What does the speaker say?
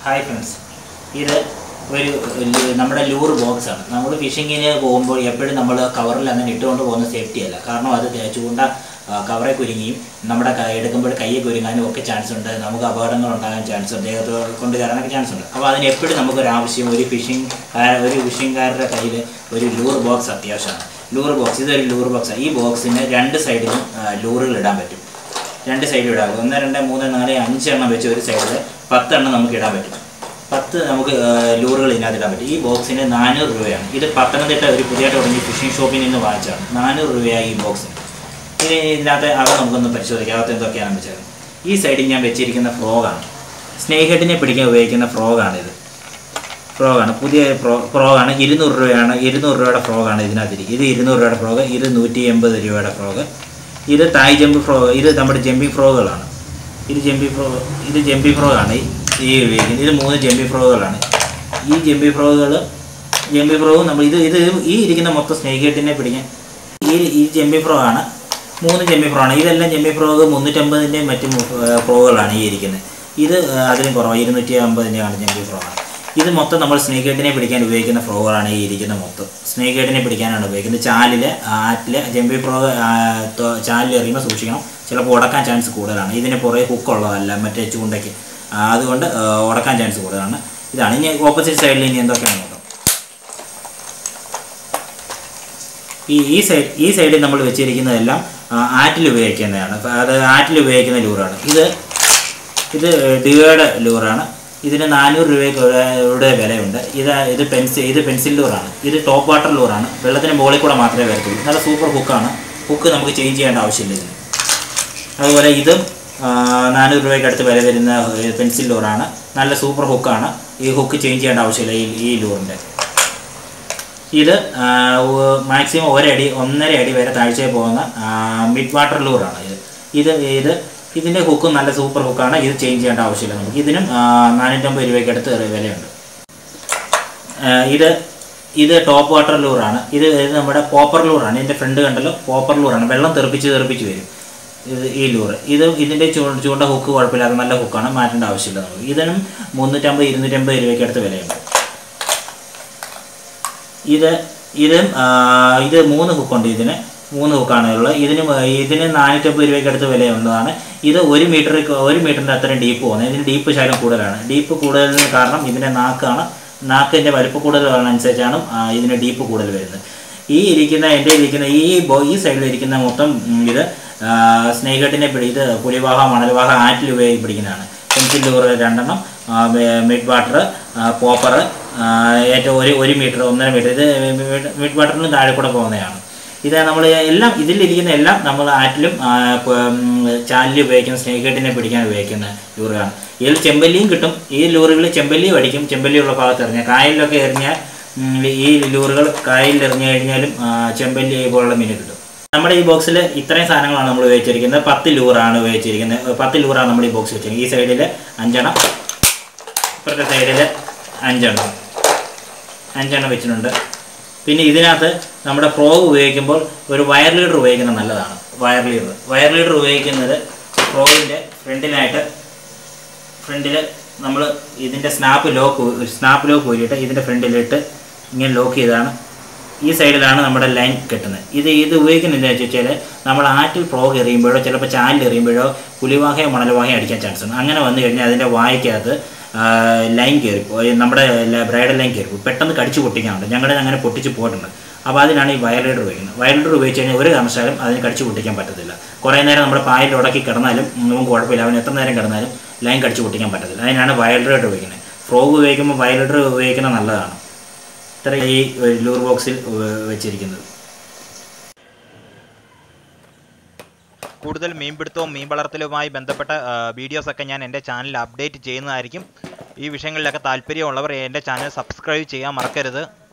hi friends ഇത് ഒരു ലു- നമ്മുടെ ലൂർ ബോക്സ് ആണ് നമ്മൾ ഫിഷിങ്ങിന് പോകുമ്പോൾ എപ്പോഴും നമ്മൾ കവറിൽ അങ്ങനെ ഇട്ടുകൊണ്ട് പോകുന്ന സേഫ്റ്റി അല്ല കാരണം അത് തെ- ചൂണ്ട കവറെ കുരുങ്ങിയും നമ്മുടെ ക- എടുക്കുമ്പോൾ കയ്യെ കുരുങ്ങാനും ഒക്കെ ചാൻസ് ഉണ്ട് നമുക്ക് അപകടങ്ങൾ ഉണ്ടാകാൻ ചാൻസ് ഉണ്ട് ദേഹത്ത് കൊണ്ട് കയറാനൊക്കെ ചാൻസ് ഉണ്ട് അപ്പോൾ അതിന് എപ്പോഴും നമുക്കൊരു ആവശ്യം ഒരു ഫിഷിംഗ് ഒരു ഫിഷിംഗുകാരുടെ കയ്യിൽ ഒരു ലൂർ ബോക്സ് അത്യാവശ്യമാണ് ലൂർ ബോക്സ് ഇതൊരു ലൂർ ബോക്സാണ് ഈ ബോക്സിന് രണ്ട് സൈഡിലും ലൂറുകൾ ഇടാൻ പറ്റും രണ്ട് സൈഡിൽ ഇടാം ഒന്ന് രണ്ട് മൂന്ന് നാല് അഞ്ചെണ്ണം വെച്ച് ഒരു സൈഡിൽ പത്തെണ്ണം നമുക്ക് ഇടാൻ പറ്റും പത്ത് നമുക്ക് ലൂറുകൾ ഇതിനകത്ത് ഇടാൻ പറ്റും ഈ ബോക്സിന് നാനൂറ് രൂപയാണ് ഇത് പത്തനംതിട്ട ഒരു പുതിയതായിട്ട് തുടങ്ങി ഫിഷിംഗ് ഷോപ്പിൽ നിന്ന് വാങ്ങിച്ചാണ് നാനൂറ് രൂപയായി ഈ ബോക്സിന് ഇനി ഇതിനകത്ത് അവ നമുക്കൊന്ന് പരിശോധിക്കാം അകത്ത് എന്തൊക്കെയാണെന്ന് വെച്ചാൽ ഈ സൈഡിൽ ഞാൻ വെച്ചിരിക്കുന്ന ഫ്രോഗാണ് സ്നേക് ഹെഡിനെ പിടിക്കാൻ ഉപയോഗിക്കുന്ന ഫ്രോഗാണിത് ഫ്രോഗാണ് പുതിയ ഫ്രോ ഫ്രോഗാണ് ഇരുന്നൂറ് രൂപയാണ് ഇരുന്നൂറ് രൂപയുടെ ഫ്രോഗാണ് ഇതിനകത്തിരിക്കും ഇത് ഇരുന്നൂറ് രൂപയുടെ ഫ്രോഗ് ഇത് നൂറ്റി എൺപത് രൂപയുടെ ഫ്രോഗ് ഇത് തായ് ജമ്പ് ഫ്രോഗ് ഇത് നമ്മുടെ ജമ്പിങ് ഫ്രോഗുകളാണ് ഇത് ജമ്പി ഫ്രോ ഇത് ജമ്പി ഫ്രോഗാണ് ഈ ഉപയോഗിക്കുന്നത് ഇത് മൂന്ന് ജമ്പി ഫ്രോഗുകളാണ് ഈ ജമ്പി ഫ്രോഗുകൾ ജമ്പി ഫ്രോഗ് നമ്മൾ ഇത് ഇത് ഈ ഇരിക്കുന്ന മൊത്തം സ്നേഹികെട്ടിനെ പിടിക്കാൻ ഈ ഈ ജമ്പി ഫ്രോ ആണ് മൂന്ന് ജമ്പി ഫ്രോ ആണ് ഇതെല്ലാം ജമ്പി ഫ്രോഗ് മുന്നൂറ്റമ്പതിൻ്റെ മറ്റ് ഫ്രോഗുകളാണ് ഈ ഇരിക്കുന്നത് ഇത് ആ, അതിലും കുറവാണ് ഇരുന്നൂറ്റി അമ്പതിൻ്റെയാണ് ജമ്പി ഫ്രോ ആണ് ഇത് മൊത്തം നമ്മൾ സ്നേക്ക് ഹെഡിനെ പിടിക്കാൻ ഉപയോഗിക്കുന്ന ഫ്രോഗുകളാണ് ഈ ഇരിക്കുന്ന മൊത്തം സ്നേക്ക് ഹെഡിനെ പിടിക്കാനാണ് ഉപയോഗിക്കുന്നത് ചാലിൽ ആറ്റിൽ ജമ്പി ഫ്രോഗ് ചാലിൽ എറിയുമ്പോൾ സൂക്ഷിക്കണം ചിലപ്പോൾ ഉടക്കാൻ ചാൻസ് കൂടുതലാണ് ഇതിന് പുറകെ ഹുക്കുള്ളതല്ല മറ്റേ ചൂണ്ടയ്ക്ക് ആ, അതുകൊണ്ട് ആ, ഉടക്കാൻ ചാൻസ് കൂടുതലാണ് ഇതാണ് ഇനി ഓപ്പോസിറ്റ് സൈഡിൽ ഇനി എന്തൊക്കെയാണ് നോക്കാം ഈ ഈ സൈഡ് ഈ സൈഡിൽ നമ്മൾ വെച്ചിരിക്കുന്നതെല്ലാം ആ, ആറ്റിൽ ഉപയോഗിക്കുന്നതാണ് അപ്പൊ അത് ആറ്റിൽ ഉപയോഗിക്കുന്ന ലൂറാണ് ഇത് ഇത് ഡിവയുടെ ലൂറാണ് ഇതിന് നാനൂറ് രൂപയുടെ വിലയുണ്ട് ഇത് ഇത് പെൻസിൽ ഇത് പെൻസിൽ ലൂറാണ് ഇത് ടോപ്പ് വാട്ടർ ലൂറാണ് വെള്ളത്തിന് മുകളിൽ കൂടെ മാത്രമേ വരത്തുള്ളൂ നല്ല സൂപ്പർ ഹുക്കാണ് ഹുക്ക് നമുക്ക് ചേഞ്ച് ചെയ്യേണ്ട ആവശ്യമില്ല ഇതിന് അതുപോലെ ഇതും ആ, നാനൂറ് രൂപയ്ക്ക് അടുത്ത് വില വരുന്ന പെൻസിൽ ലൂറാണ് നല്ല സൂപ്പർ ഹുക്കാണ് ഈ ഹുക്ക് ചേഞ്ച് ചെയ്യേണ്ട ആവശ്യമില്ല ഈ ഈ ലൂറിൻ്റെ ഇത് മാക്സിമം ഒരടി ഒന്നര അടി വരെ താഴ്ചയിൽ പോകുന്ന മിഡ് വാട്ടർ ലൂറാണ് ഇത് ഇത് ഇത് ഇതിൻ്റെ ഹുക്കും നല്ല സൂപ്പർ ഹുക്കാണ് ഇത് ചേഞ്ച് ചെയ്യേണ്ട ആവശ്യമില്ല നമുക്ക് ഇതിനും ആ, നാനൂറ്റമ്പത് രൂപയ്ക്ക് അടുത്ത് വിലയുണ്ട് ആ, ഇത് ഇത് ടോപ്പ് വാട്ടർ ലൂറാണ് ഇത് ഇത് നമ്മുടെ പോപ്പർ ലൂറാണ് ഇതിൻ്റെ ഫ്രണ്ട് കണ്ടല്ലോ പോപ്പർ ലൂറാണ് വെള്ളം തെറിപ്പിച്ച് തെറിപ്പിച്ച് വരും ഇത് ഈ ലൂറ് ഇത് ഇതിൻ്റെ ചൂ ചൂണ്ട ഹുക്ക് കുഴപ്പമില്ലാതെ നല്ല ഹുക്കാണ് മാറ്റേണ്ട ആവശ്യമില്ല നമുക്ക് ഇതിനും മുന്നൂറ്റമ്പത് ഇരുന്നൂറ്റമ്പത് രൂപയ്ക്ക് അടുത്ത് വിലയുണ്ട് ഇത് ഇത് ആ, ഇത് മൂന്ന് ഹുക്കുണ്ട് ഇതിന് മൂന്ന് ഹുക്കാണ് ഉള്ളത് ഇതിന് മ- ഇതിന് നാനൂറ്റമ്പത് രൂപയ്ക്ക് അടുത്ത് വിലയുള്ളതാണ് ഇത് ഒരു മീറ്റർ ഒരു മീറ്ററിൻ്റെ അത്രയും ഡീപ്പ് പോകുന്നത് ഇതിന് ഡീപ്പ് ശകലം കൂടുതലാണ് ഡീപ്പ് കൂടുതലിന് കാരണം ഇതിൻ്റെ നാക്കാണ് നാക്കിൻ്റെ വലിപ്പം കൂടുതൽ അനുസരിച്ചാണ് ആ, ഇതിന് ഡീപ്പ് കൂടുതൽ വരുന്നത് ഈ ഇരിക്കുന്ന എൻ്റെ ഇരിക്കുന്ന ഈ ബോ ഈ സൈഡിൽ ഇരിക്കുന്ന മൊത്തം ഉം, ഇത് സ്നേഹട്ടിനെ പിടി ഇത് പുലിവാഹ മണൽവാഹ ആറ്റിൽ ഉപയോഗി പിടിക്കുന്നതാണ് പെൻസിൽ ലൂറ് രണ്ടെണ്ണം മിഡ് വാട്ടർ പോപ്പർ ഏറ്റവും ഒരു ഒരു മീറ്റർ ഒന്നര മീറ്റർ ഇത് മിഡ് വാട്ടറിന് താഴെ കൂടെ പോകുന്നതാണ് ഇത് നമ്മൾ എല്ലാം ഇതിലിരിക്കുന്ന എല്ലാം നമ്മൾ ആറ്റിലും ആ, പ- ഉം, ചാലിലും ഉപയോഗിക്കുന്ന സ്നേഹികട്ടിനെ പിടിക്കാൻ ഉപയോഗിക്കുന്ന ലൂറുകളാണ് ഇതിൽ ചെമ്പല്ലിയും കിട്ടും ഈ ലൂറുകൾ ചെമ്പല്ലിയും അടിക്കും ചെമ്പല്ലിയുള്ള ഭാഗത്ത് എറിഞ്ഞാൽ കായലിലൊക്കെ എറിഞ്ഞാൽ ഉം, ഈ ലൂറുകൾ കായലിൽ എറിഞ്ഞു കഴിഞ്ഞാലും ആ, ചെമ്പല്ലി പോലുള്ള മീൻ കിട്ടും നമ്മുടെ ഈ ബോക്സിൽ ഇത്രയും സാധനങ്ങളാണ് നമ്മൾ ഉപയോഗിച്ചിരിക്കുന്നത് പത്ത് ലൂറാണ് ഉപയോഗിച്ചിരിക്കുന്നത് പത്ത് ലൂറാണ് നമ്മൾ ഈ ബോക്സ് വെച്ചിരിക്കുന്നത് ഈ സൈഡിൽ അഞ്ചെണ്ണം ഇപ്പുറത്തെ സൈഡിൽ അഞ്ചെണ്ണം അഞ്ചെണ്ണം വെച്ചിട്ടുണ്ട് പിന്നെ ഇതിനകത്ത് നമ്മുടെ ഫ്രോഗ് ഉപയോഗിക്കുമ്പോൾ ഒരു വയർ ലീഡർ ഉപയോഗിക്കുന്നത് നല്ലതാണ് വയർ ലീഡർ വയർ ലീഡർ ഉപയോഗിക്കുന്നത് ഫ്രോഗിൻ്റെ ഫ്രണ്ടിലായിട്ട് ഫ്രണ്ടിൽ നമ്മൾ ഇതിൻ്റെ സ്നാപ്പ് ലോക്ക് സ്നാപ്പ് ലോക്ക് ഊരിയിട്ട് ഇതിൻ്റെ ഫ്രണ്ടിലിട്ട് ഇങ്ങനെ ലോക്ക് ചെയ്താണ് ഈ സൈഡിലാണ് നമ്മുടെ ലൈൻ കെട്ടുന്നത് ഇത് ഇത് ഉപയോഗിക്കുന്നത് എന്താ വെച്ചാൽ നമ്മൾ ആറ്റിൽ ഫ്രോഗ് എറിയുമ്പോഴോ ചിലപ്പോൾ ചാലിൽ എറിയുമ്പോഴോ പുലിവാഹയോ മണൽവാഹയോ അടിക്കാൻ ചാൻസ് ഉണ്ട് അങ്ങനെ വന്നു കഴിഞ്ഞാൽ അതിൻ്റെ വായ്ക്കകത്ത് ലൈൻ കയറിപ്പോയി നമ്മുടെ ബ്രൈഡൽ ലൈൻ കയറിപ്പോയി പെട്ടെന്ന് കടിച്ചു പൊട്ടിക്കാറുണ്ട് ഞങ്ങളുടെ അങ്ങനെ പൊട്ടിച്ച് പോയിട്ടുണ്ട് അപ്പോൾ അതിനാണ് ഈ വയർ ലീഡർ ഉപയോഗിക്കുന്നത് വയർ ലീഡർ ഉപയോഗിച്ച് കഴിഞ്ഞാൽ ഒരു കാരണവശാലും അതിന് കടിച്ചു പൊട്ടിക്കാൻ പറ്റത്തില്ല കുറേ നേരം നമ്മുടെ പായൽ ഉടക്കി കിടന്നാലും നമുക്ക് കുഴപ്പമില്ല അവൻ എത്ര നേരം കിടന്നാലും ലൈൻ കടിച്ചു പൊട്ടിക്കാൻ പറ്റത്തില്ല അതിനാണ് വയർ ലീഡർ ഉപയോഗിക്കുന്നത് ഫ്രോഗ് ഉപയോഗിക്കുമ്പോൾ വയർ ലീഡർ ഉപയോഗിക്കുന്നത് നല്ലതാണ് ഇത്ര ഈ ലൂർ ബോക്സിൽ വെച്ചിരിക്കുന്നത് കൂടുതൽ മീൻപിടുത്തവും മീൻ വളർത്തലുമായി ബന്ധപ്പെട്ട വീഡിയോസൊക്കെ ഞാൻ എൻ്റെ ചാനലിൽ അപ്ഡേറ്റ് ചെയ്യുന്നതായിരിക്കും ഈ വിഷയങ്ങളിലൊക്കെ താല്പര്യമുള്ളവർ എൻ്റെ ചാനൽ സബ്സ്ക്രൈബ് ചെയ്യാൻ മറക്കരുത്